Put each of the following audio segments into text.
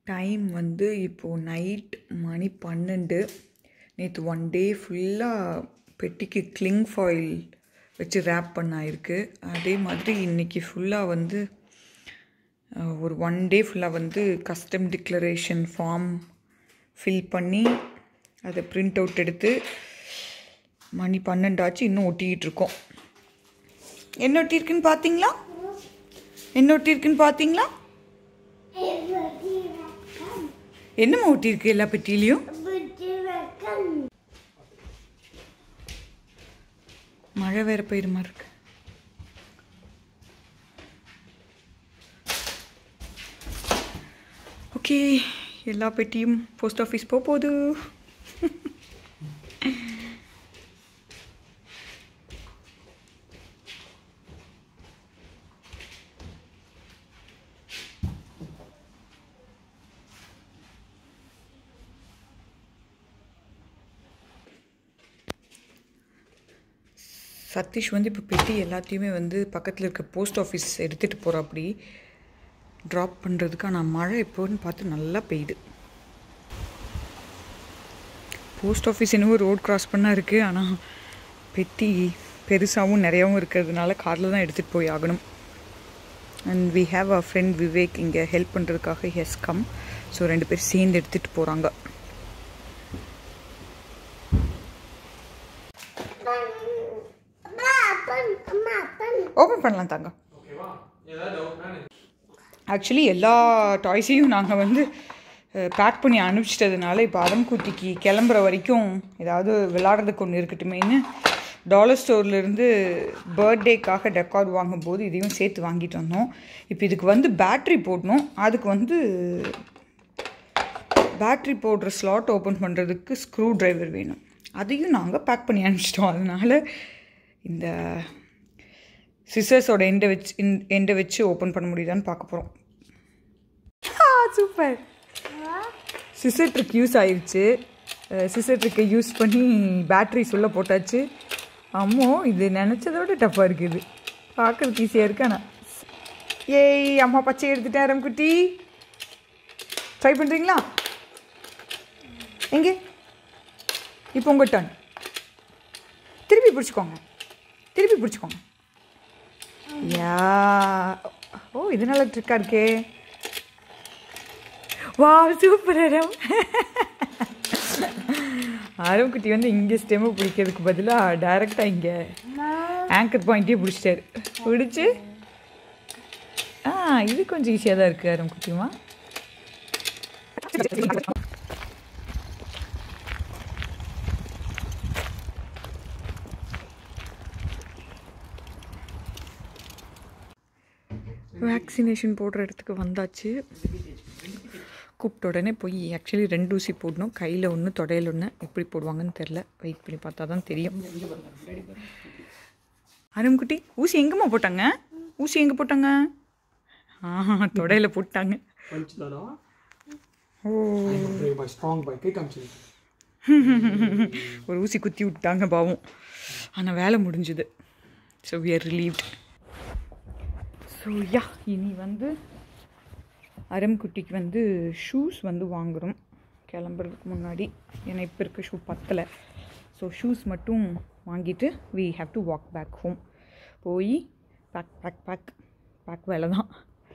Time வந்து இப்போது night மணி பன்னெண்டு நேற்று ஒன் டே ஃபுல்லாக பெட்டிக்கு கிளிங் ஃபாயில் வச்சு ரேப் பண்ணாயிருக்கு அதே மாதிரி இன்றைக்கி ஃபுல்லாக வந்து அஹ், ஒரு ஒன் டே ஃபுல்லாக வந்து கஸ்டம் டிக்ளரேஷன் ஃபார்ம் ஃபில் பண்ணி அதை பிரிண்ட் அவுட் எடுத்து மணி பன்னெண்டாச்சு இன்னும் ஒட்டிக்கிட்டு இருக்கோம் என்ன ஒட்டியிருக்குன்னு பார்த்தீங்களா என்ன ஒட்டியிருக்குன்னு பார்த்தீங்களா என்னம்மா ஒட்டியிருக்கு எல்லா பெட்டியிலையும் மழை வேற பெய்யுற மாதிரி இருக்கு ஓகே எல்லா பெட்டியும் போஸ்ட் ஆஃபீஸ் போக போகுது சதீஷ் வந்து இப்போ பெட்டி எல்லாத்தையுமே வந்து பக்கத்தில் இருக்க போஸ்ட் ஆஃபீஸ் எடுத்துகிட்டு போகிற அப்படி ட்ராப் பண்ணுறதுக்கு ஆனால் மழை எப்போன்னு பார்த்து நல்லா பெய்யுது போஸ்ட் ஆஃபீஸ் என்னவோ ரோட் கிராஸ் பண்ணால் இருக்குது ஆனால் பெட்டி பெருசாகவும் நிறையாவும் இருக்கிறதுனால காரில் தான் எடுத்துகிட்டு போய் ஆகணும் and we have a friend Vivek இங்கே ஹெல்ப் பண்ணுறதுக்காக ஹெஸ் கம் ஸோ ரெண்டு பேர் சேர்ந்து எடுத்துகிட்டு போகிறாங்க ஓப்பன் பண்ணலாம் தாங்க ஆக்சுவலி எல்லா டாய்ஸையும் நாங்கள் வந்து பேக் பண்ணி அனுப்பிச்சிட்டதுனால இப்போ அதம்குட்டிக்கு கிளம்புற வரைக்கும் ஏதாவது விளாட்றதுக்கு ஒன்று இருக்கட்டுமேன்னு டாலர் ஸ்டோர்லேருந்து பர்த்டேக்காக டெக்கார் வாங்கும்போது இதையும் சேர்த்து வாங்கிட்டு வந்தோம் இப்போ இதுக்கு வந்து பேட்ரி போடணும் அதுக்கு வந்து பேட்ரி போடுற ஸ்லாட் ஓப்பன் பண்ணுறதுக்கு ஸ்க்ரூ டிரைவர் வேணும் அதையும் நாங்கள் பேக் பண்ணி அனுப்பிச்சிட்டோம் அதனால் இந்த சிசர்ஸோட எண்டை வச்சு எண்டை வச்சு ஓப்பன் பண்ண முடியுதான்னு பார்க்க போகிறோம் சூப்பர் சிசர் ட்ரிக் யூஸ் ஆயிடுச்சு சிசர் ட்ரிக்கை யூஸ் பண்ணி பேட்ரிஸ் உள்ள போட்டாச்சு அம்மோ இது நினச்சதை விட டஃப்பாக இருக்குது பார்க்கறதுக்கு ஈஸியாக இருக்கு ஆனால் ஏய் அம்மா பச்சை எடுத்துட்டேன் ரம்குட்டி ட்ரை பண்ணுறீங்களா எங்கே இப்போ உங்கள் டர்ன் திருப்பி பிடிச்சிக்கோங்க திருப்பி பிடிச்சிக்கோங்க யா ஓ இது நல்ல ட்ரிக்காக இருக்கே வா சூப்பர் அரம் அரம் குட்டி வந்து இங்கே ஸ்டெம்மு பிடிக்கிறதுக்கு பதிலாக டைரெக்டாக இங்கே ஆங்கர் பாயிண்ட்டே பிடிச்சிட்டாரு பிடிச்சி ஆ இது கொஞ்சம் ஈஸியாக தான் இருக்குது அரம் குட்டிமா வேக்சினேஷன் போடுற இடத்துக்கு வந்தாச்சு கூப்பிட்ட உடனே போய் ஆக்சுவலி ரெண்டு ஊசி போடணும் கையில் ஒன்று தொடையில் ஒன்று எப்படி போடுவாங்கன்னு தெரில வெயிட் பண்ணி பார்த்தா தான் தெரியும் அரும்குட்டி ஊசி எங்கம்மா போட்டாங்க ஊசி எங்கே போட்டாங்க ஆ தொடையில் போட்டாங்க పంచుతారా ஓ బాయ్ స్ట్రాంగ్ బాయ్ కేక్ కంచి ஒரு ஊசி குத்தி விட்டாங்க பாவம் ஆனால் வேலை முடிஞ்சுது so we are relieved so yeah இனி வந்து அரம்குட்டிக்கு வந்து ஷூஸ் வந்து வாங்குகிறோம் கிளம்புறதுக்கு முன்னாடி ஏன்னா இப்போ இருக்க ஷூ பத்தலை ஸோ ஷூஸ் மட்டும் வாங்கிட்டு we have to walk back home போய் பேக் பேக் பேக் பேக் வேலை தான்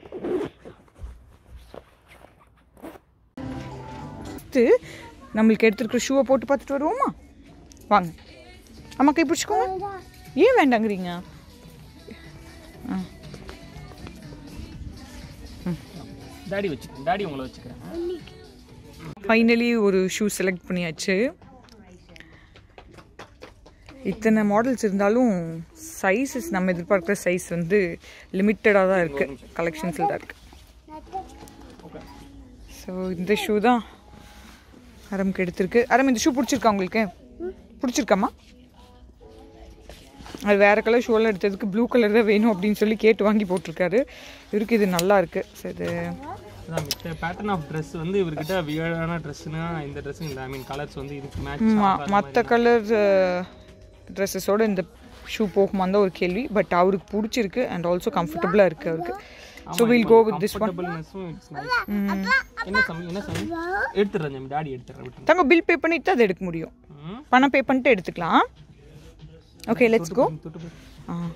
ஃபஸ்ட்டு நம்மளுக்கு எடுத்துருக்குற ஷூவை போட்டு பார்த்துட்டு வருவோமா வாங்க அம்மா கை பிடிச்சிக்கோங்க ஏன் வேண்டாங்கிறீங்க ஆ డాడీ వచ్చి డాడీ உங்களை வச்சுக்கிறேன் ஃபைனலி ஒரு ஷூ செலக்ட் பண்ணியாச்சு இத்தனை மாடல்ஸ் இருந்தாலும் சைஸஸ் நம்ம எதிர்பார்க்குற சைஸ் வந்து லிமிட்டடாக தான் இருக்குது கலெக்ஷன்ஸில் தான் இருக்குது ஸோ இந்த ஷூ தான் அரம்க்கு எடுத்திருக்கு அரம் இந்த ஷூ பிடிச்சிருக்கா உங்களுக்கு பிடிச்சிருக்காம்மா அது வேறு கலர் ஷூவெல்லாம் எடுத்ததுக்கு ப்ளூ கலர் தான் வேணும் அப்படின்னு சொல்லி கேட்டு வாங்கி போட்டிருக்காரு இவருக்கு இது நல்லா இருக்குது ஸோ இது அதான் மித்த பேட்டர்ன் ஆஃப் ட்ரெஸ் வந்து இவர்கிட்ட வியர்டான ட்ரெஸ்ஸுனா இந்த ட்ரெஸ் இல்லை ஐ மீன் கலர்ஸ் வந்து இதுக்கு மேட்ச் மற்ற கலர் ட்ரெஸ்ஸஸோட இந்த ஷூ போகுமான்னு தான் ஒரு கேள்வி பட் அவருக்கு பிடிச்சிருக்கு அண்ட் ஆல்சோ கம்ஃபர்டபுளாக இருக்குது அவருக்கு so will go with this one கம்ஃபர்டபுள்னஸும் இட்ஸ் நைஸ் என்ன சாமி என்ன சாமி எடுத்துடுறேன் சாமி டாடி எடுத்துடுறேன் விட்டுருங்க தங்க பில் பே பண்ணிட்டு அதை எடுக்க முடியும் ம். பணம் பே பண்ணிட்டு எடுத்துக்கலாம் ஓகே லெட்ஸ் கோ தொட்டு போய். ஆ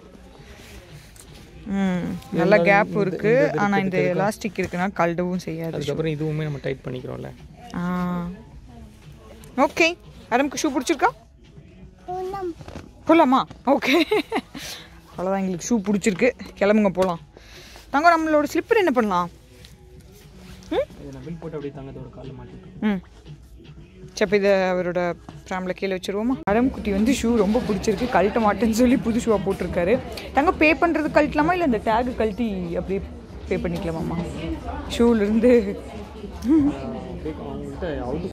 ம் நல்ல கேப் இருக்கு ஆனா இந்த எலாஸ்டிக் இருக்குன்னா கழடவும் செய்யாது அதுக்கப்புறம் இதுவுமே நம்ம டைட் பண்ணிக்கிறோம்ல ஆ ஓகே அரம்க்கு ஷூ பிடிச்சிருக்கா போகலாமா ஓகே அவ்வளோதான் எங்களுக்கு ஷூ பிடிச்சிருக்கு கிளம்புங்க போகலாம் தங்க நம்மளோட ஸ்லிப்பர் என்ன பண்ணலாம் இதை நான் பில் போட்டு அப்படியே தங்கத்தோட காலில் மாட்டிட்டோம் ம் சரி அப்ப இதை அவரோட ஃபேமிலியில் கீழே வச்சுருவோமா அடம் குட்டி வந்து ஷூ ரொம்ப பிடிச்சிருக்கு கழட்ட மாட்டேன்னு சொல்லி புது ஷூவாக போட்டிருக்காரு தங்க பே பண்ணுறது கழட்டலாமா இல்லை இந்த டேகு கழட்டி அப்படியே பே பண்ணிக்கலாமாம்மா ஷூலேருந்து அப்படியே அவங்ககிட்ட அவுத்து